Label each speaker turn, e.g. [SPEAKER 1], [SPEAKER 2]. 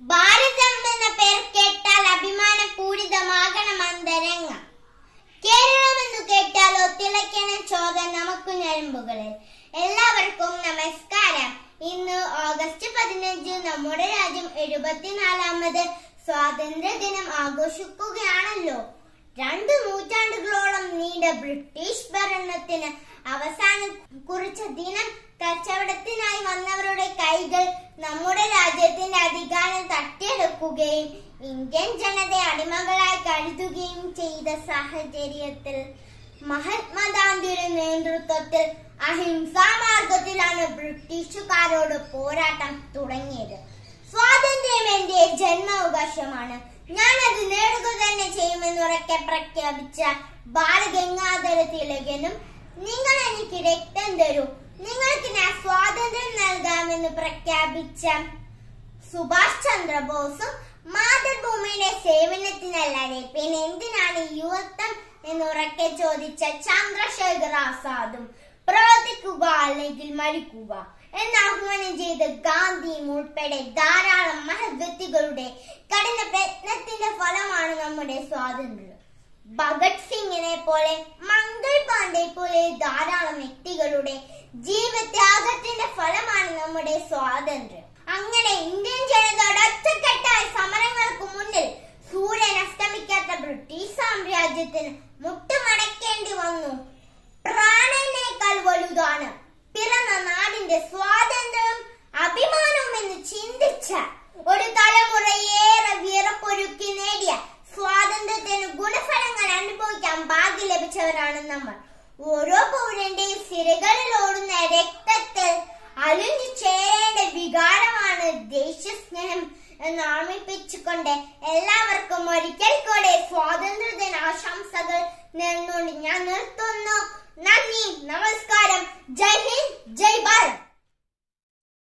[SPEAKER 1] ഭാരതം എന്ന പേർ കേട്ടാൽ അഭിമാനപൂരിതമാകണം അന്തരംഗം കേരളം എന്ന് കേട്ടാലോ തിളയ്ക്കണ ചോദ നമുക്ക് ഞരമ്പുകളിൽ എല്ലാവർക്കും നമസ്കാരം ഇന്ന് ഓഗസ്റ്റ് പതിനഞ്ച് നമ്മുടെ രാജ്യം എഴുപത്തിനാലാമത് സ്വാതന്ത്ര്യ ദിനം ആഘോഷിക്കുകയാണല്ലോ രണ്ട് നൂറ്റാണ്ടുകളോളം നീണ്ട ബ്രിട്ടീഷ് ഭരണത്തിന് അവസാനം കുറിച്ച ദിനം കച്ചവടത്തിനായി വന്നവരുടെ കൈകൾ നമ്മുടെ രാജ്യത്തിന്റെ അധികാരം തട്ടിയെടുക്കുകയും ഇന്ത്യൻ ജനതയെ അടിമകളായി കരുതുകയും ചെയ്ത സാഹചര്യത്തിൽ മഹാത്മാഗാന്ധിയുടെ നേതൃത്വത്തിൽ അഹിംസാ മാർഗത്തിലാണ് ബ്രിട്ടീഷുകാരോട് പോരാട്ടം തുടങ്ങിയത് സ്വാതന്ത്ര്യം എന്റെ ജന്മാവകാശമാണ് ഞാൻ അത് നേടുക തന്നെ ചെയ്യുമെന്ന് ഉറക്കെ പ്രഖ്യാപിച്ച ബാലഗംഗാധര തിലകനും നിങ്ങൾ എനിക്ക് രക്തം തരൂ നിങ്ങൾക്ക് ഞാൻ സ്വാതന്ത്ര്യം നൽകാമെന്ന് പ്രഖ്യാപിച്ച സുഭാഷ് ചന്ദ്രബോസും മാതൃഭൂമിയുടെ സേവനത്തിനല്ലാതെ പിന്നെ എന്തിനാണ് യുവത്വം എന്ന് ഉറക്കെ ചോദിച്ച ചന്ദ്രശേഖർ ആസാദും പ്രവർത്തിക്കുക അല്ലെങ്കിൽ മരിക്കുക എന്ന് ആഹ്വാനം ചെയ്ത ഗാന്ധിയും ഉൾപ്പെടെ ധാരാളം മഹത് വ്യക്തികളുടെ കഠിന പ്രയത്നത്തിന്റെ ഫലമാണ് നമ്മുടെ സ്വാതന്ത്ര്യം ഭഗത് സിംഗിനെ പോലെ മംഗൾ പാണ്ഡെ പോലെ ധാരാളം വ്യക്തികളുടെ ജീവത്യാഗത്തിന്റെ ഫലമാണ് നമ്മുടെ സ്വാതന്ത്ര്യം അങ്ങനെ ഇന്ത്യൻ ജനതയുടെ ഒറ്റക്കെട്ടായ സമരങ്ങൾക്ക് മുന്നിൽ സൂര്യൻ അസ്തമിക്കാത്ത ബ്രിട്ടീഷ് സാമ്രാജ്യത്തിന് മുട്ടുമടക്കേണ്ടി വന്നു പ്രാണനേക്കാൾ വലുതാണ് പിറന്ന നാടിന്റെ സ്വാതന്ത്ര്യവും അഭിമാനവും എന്ന് ചിന്തിച്ച ഒരു തലമുറയേറെ വിയറപ്പൊരുക്കി നേടിയ സ്വാതന്ത്ര്യത്തിന് ഗുണഫലങ്ങൾ അനുഭവിക്കാൻ ഭാഗ്യം ലഭിച്ചവരാണ് നമ്മൾ ഓരോ പൗരന്റെയും സിരകളിൽ ഓടുന്ന രക്തത്തിൽ അലിഞ്ഞു ചേരേണ്ട വികാരമാണ് ദേശസ്നേഹം എന്ന് ഓർമ്മിപ്പിച്ചുകൊണ്ട് എല്ലാവർക്കും ഒരിക്കൽ കൂടെ സ്വാതന്ത്ര്യദിന ആശംസകൾ നേർന്നുകൊണ്ട് ഞാൻ നിർത്തുന്നു നന്ദി നമസ്കാരം